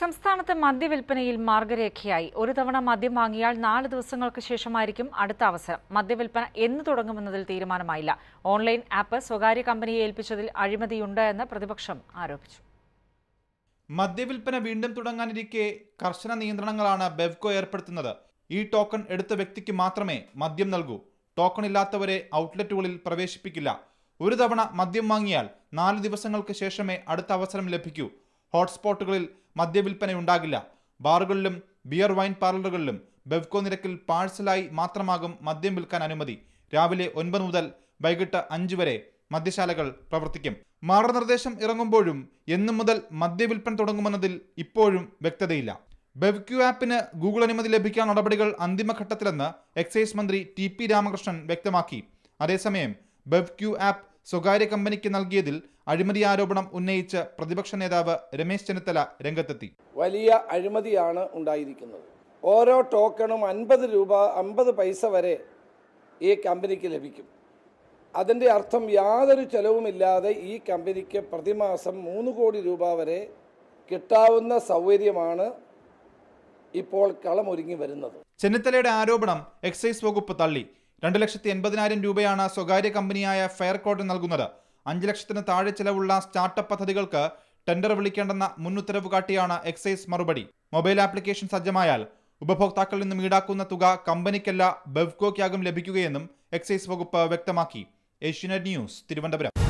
സംസ്ഥാനത്ത് മദ്യവിൽപ്പനയിൽ മാർഗരേഖയായി ഒരു തവണ മദ്യം വാങ്ങിയാൽ നാല് ദിവസങ്ങൾക്ക് ശേഷമായിരിക്കും അടുത്ത അവസരം മദ്യവിൽപ്പന എന്ന് തുടങ്ങുമെന്നതിൽ തീരുമാനമായില്ല ഓൺലൈൻ ആപ്പ് സ്വകാര്യ കമ്പനിയെ ഏൽപ്പിച്ചതിൽ അഴിമതിയുണ്ട് എന്ന് പ്രതിപക്ഷം ആരോപിച്ചു മദ്യവിൽപ്പന വീണ്ടും തുടങ്ങാനിരിക്കെ കർശന നിയന്ത്രണങ്ങളാണ് ബെവ്കോ ഏർപ്പെടുത്തുന്നത് ഈ ടോക്കൺ എടുത്ത വ്യക്തിക്ക് മാത്രമേ മദ്യം നൽകൂ ടോക്കൺ ഇല്ലാത്തവരെ ഔട്ട്ലെറ്റുകളിൽ പ്രവേശിപ്പിക്കില്ല ഒരു തവണ മദ്യം വാങ്ങിയാൽ നാല് ദിവസങ്ങൾക്ക് ശേഷമേ അടുത്ത അവസരം ലഭിക്കൂ ഹോട്ട്സ്പോട്ടുകളിൽ മദ്യവിൽപ്പനയുണ്ടാകില്ല ബാറുകളിലും ബിയർ വൈൻ പാർലറുകളിലും ബെവ്കോ നിരക്കിൽ പാഴ്സലായി മാത്രമാകും മദ്യം വിൽക്കാൻ അനുമതി രാവിലെ ഒൻപത് മുതൽ വൈകിട്ട് അഞ്ച് വരെ മദ്യശാലകൾ പ്രവർത്തിക്കും മാർഗനിർദ്ദേശം ഇറങ്ങുമ്പോഴും എന്നു മുതൽ മദ്യവിൽപ്പന തുടങ്ങുമെന്നതിൽ ഇപ്പോഴും വ്യക്തതയില്ല ബെവ്ക്യു ആപ്പിന് ഗൂഗിൾ അനുമതി ലഭിക്കാൻ നടപടികൾ അന്തിമഘട്ടത്തിലെന്ന് എക്സൈസ് മന്ത്രി ടി പി രാമകൃഷ്ണൻ വ്യക്തമാക്കി അതേസമയം ബെവ്ക്യു ആപ്പ് സ്വകാര്യ കമ്പനിക്ക് നൽകിയതിൽ അഴിമതി ആരോപണം ഉന്നയിച്ച് പ്രതിപക്ഷ നേതാവ് രമേശ് ചെന്നിത്തല രംഗത്തെത്തി വലിയ അഴിമതിയാണ് ഉണ്ടായിരിക്കുന്നത് ഓരോ ടോക്കണും അൻപത് രൂപ അമ്പത് പൈസ വരെ ഈ കമ്പനിക്ക് ലഭിക്കും അതിൻ്റെ അർത്ഥം യാതൊരു ചെലവുമില്ലാതെ ഈ കമ്പനിക്ക് പ്രതിമാസം മൂന്ന് കോടി രൂപ വരെ കിട്ടാവുന്ന സൗകര്യമാണ് ഇപ്പോൾ കളമൊരുങ്ങി വരുന്നത് ചെന്നിത്തലയുടെ ആരോപണം എക്സൈസ് വകുപ്പ് തള്ളി രണ്ട് ലക്ഷത്തി എൺപതിനായിരം രൂപയാണ് സ്വകാര്യ കമ്പനിയായ ഫെയർകോട്ട് നൽകുന്നത് അഞ്ച് ലക്ഷത്തിന് താഴെ ചിലവുള്ള സ്റ്റാർട്ടപ്പ് പദ്ധതികൾക്ക് ടെൻഡർ വിളിക്കേണ്ടെന്ന മുൻ ഉത്തരവ് കാട്ടിയാണ് എക്സൈസ് മറുപടി മൊബൈൽ ആപ്ലിക്കേഷൻ സജ്ജമായാൽ ഉപഭോക്താക്കളിൽ നിന്നും ഈടാക്കുന്ന തുക കമ്പനിക്കല്ല ബെവ്കോയ്ക്കാകും ലഭിക്കുകയെന്നും എക്സൈസ് വകുപ്പ് വ്യക്തമാക്കി ഏഷ്യനെറ്റ് ന്യൂസ് തിരുവനന്തപുരം